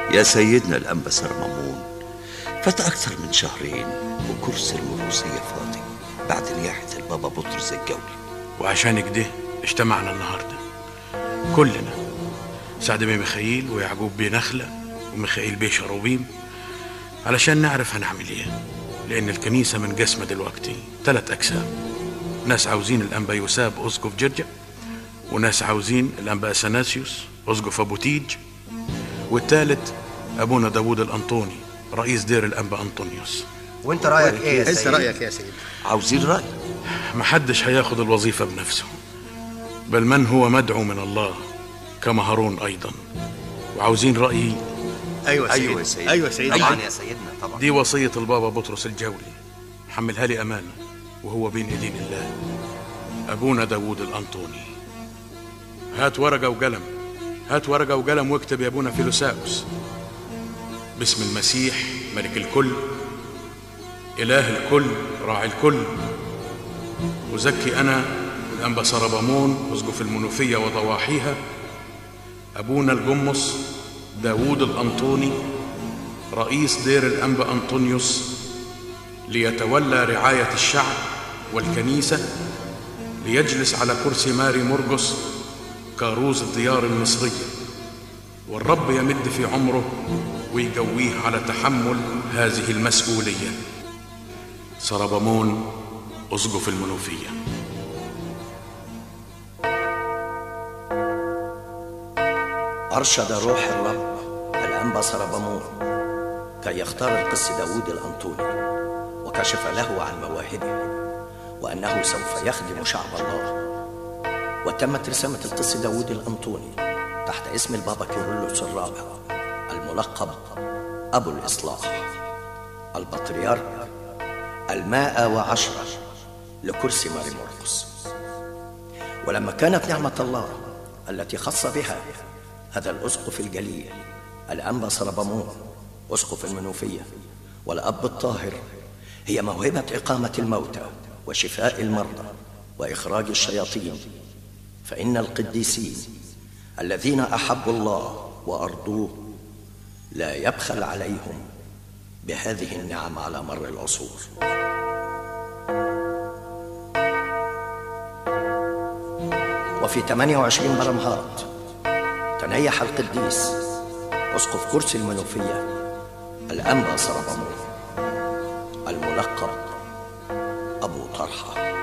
يا سيدنا الأنبا سرمامون فات أكثر من شهرين وكرسي المروسية فاضي بعد نياحة البابا بطرس الجولي وعشان كده اجتمعنا النهاردة كلنا سعد بيه ميخائيل ويعقوب بيه نخلة وميخائيل بيه شروبيم علشان نعرف هنعمل ايه لأن الكنيسة منقسمة دلوقتي ثلاث أقسام ناس عاوزين الأنبا يوساب أسقف جرجا وناس عاوزين الأنبا أثناسيوس أسقف أبو تيج والثالث أبونا داوود الأنطوني رئيس دير الأنبا أنطونيوس وانت رايك ايه يا انت سيد رايك يا سيدي عاوزين رأي محدش هياخد الوظيفة بنفسه بل من هو مدعو من الله كما هارون أيضا وعاوزين رأيي ايوه يا أيوة سيدي يا سيدي. ايوه يا سيدي طبعا يا سيدنا طبعا دي وصية البابا بطرس الجولي حملها لي أمانة وهو بين إيدين الله أبونا داوود الأنطوني هات ورقة وقلم هات ورقة وقلم واكتب يا أبونا فيلوساوس باسم المسيح ملك الكل إله الكل راعي الكل وزكي أنا الأنبا سربامون أسقف المنوفية وضواحيها أبونا الجمص داوود الأنطوني رئيس دير الأنبا أنطونيوس ليتولى رعاية الشعب والكنيسة ليجلس على كرسي ماري مرقس كاروز الديار المصرية والرب يمد في عمره ويقويه على تحمل هذه المسؤولية سربمون أسقف المنوفية أرشد روح الرب الأنبا سربمون كي يختار القس داوود الأنطوني وكشف له عن مواهبه وأنه سوف يخدم شعب الله وتمت رسامة القس داوود الأنطوني تحت اسم البابا كيرلس الرابع الملقب أبو الإصلاح البطريرك المائة وعشرة لكرسي ماري مرقس ولما كانت نعمة الله التي خص بها هذا الأسقف الجليل الأنبا سربمون أسقف المنوفية والأب الطاهر هي موهبة إقامة الموتى وشفاء المرضى وإخراج الشياطين فإن القديسين الذين أحبوا الله وأرضوه لا يبخل عليهم بهذه النعم على مر العصور وفي 28 برمهات تنيح القديس أسقف كرسي المنوفية الأنبا سربمون الملقب أبو طرحة